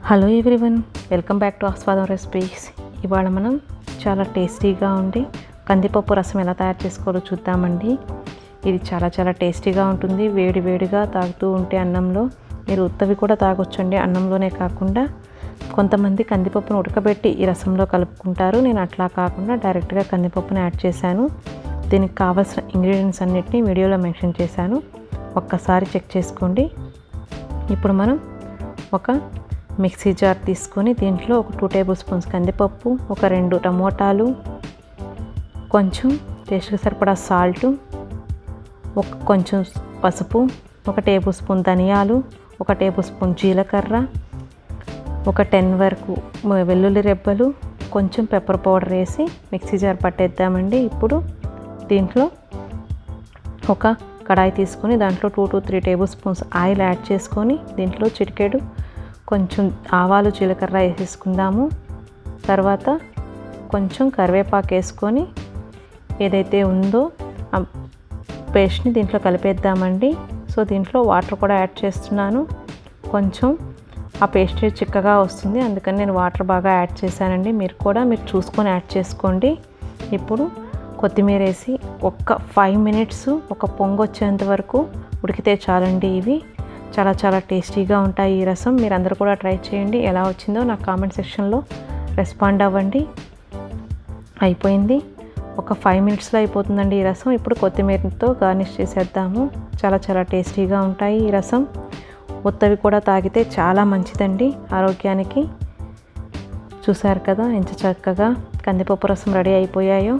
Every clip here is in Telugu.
hello everyone welcome back to Aswadam recipes ఇవాళ మనం చాలా టేస్టీగా ఉండి కందిపప్పు రసం ఎలా తయారు చేసుకోవాలో చూద్దామండి ఇది చాలా చాలా టేస్టీగా ఉంటుంది వేడి వేడిగా తాగుతూ ఉంటే అన్నంలో మీరు ఉత్తవి కూడా తాగొచ్చండి అన్నంలోనే కాకుండా కొంతమంది కందిపప్పును ఉడకబెట్టి ఈ రసంలో కలుపుకుంటారు నేను అట్లా కాకుండా డైరెక్ట్గా కందిపప్పుని యాడ్ చేశాను దీనికి కావాల్సిన ఇంగ్రీడియంట్స్ అన్నిటిని వీడియోలో మెన్షన్ చేశాను ఒక్కసారి చెక్ చేసుకోండి ఇప్పుడు మనం ఒక మిక్సీ జార్ తీసుకొని దీంట్లో ఒక టూ టేబుల్ స్పూన్స్ కందిపప్పు ఒక రెండు టమోటాలు కొంచెం టేస్ట్కి సరిపడా సాల్టు ఒక కొంచెం పసుపు ఒక టేబుల్ స్పూన్ ధనియాలు ఒక టేబుల్ స్పూన్ జీలకర్ర ఒక టెన్ వరకు వెల్లుల్లి రెబ్బలు కొంచెం పెప్పర్ పౌడర్ వేసి మిక్సీ జార్ పట్టేద్దామండి ఇప్పుడు దీంట్లో ఒక కడాయి తీసుకొని దాంట్లో two to three table spoons oil add చేసుకొని దీంట్లో చిటికెడు కొంచెం ఆవాలు జీలకర్ర వేసేసుకుందాము తర్వాత కొంచెం కరివేపాకు వేసుకొని ఏదైతే ఉందో ఆ పేస్ట్ని దీంట్లో కలిపేద్దామండి సో దీంట్లో వాటర్ కూడా యాడ్ చేస్తున్నాను కొంచెం ఆ పేస్ట్ చిక్కగా వస్తుంది అందుకని నేను వాటర్ బాగా యాడ్ చేశానండి మీరు కూడా మీరు చూసుకొని యాడ్ చేసుకోండి ఇప్పుడు కొత్తిమీర వేసి ఒక్క ఫైవ్ మినిట్స్ ఒక పొంగు వచ్చేంత వరకు ఉడికితే చాలండి ఇవి చాలా చాలా టేస్టీగా ఉంటాయి ఈ రసం మీరు అందరు కూడా ట్రై చేయండి ఎలా వచ్చిందో నాకు కామెంట్ సెక్షన్లో రెస్పాండ్ అవ్వండి అయిపోయింది ఒక ఫైవ్ మినిట్స్లో అయిపోతుందండి ఈ రసం ఇప్పుడు కొత్తిమీరతో గార్నిష్ చేసేద్దాము చాలా చాలా టేస్టీగా ఉంటాయి ఈ రసం ఉత్తవి కూడా తాగితే చాలా మంచిదండి ఆరోగ్యానికి చూసారు కదా ఎంత చక్కగా కందిపప్పు రసం రెడీ అయిపోయాయో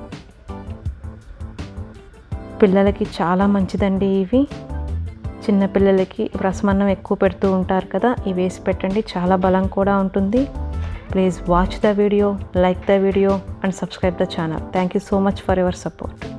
పిల్లలకి చాలా మంచిదండి ఇవి చిన్నపిల్లలకి రసమన్నం ఎక్కువ పెడుతూ ఉంటారు కదా ఇవి వేసి పెట్టండి చాలా బలం కూడా ఉంటుంది please watch the video like the video and subscribe the channel thank you so much for your support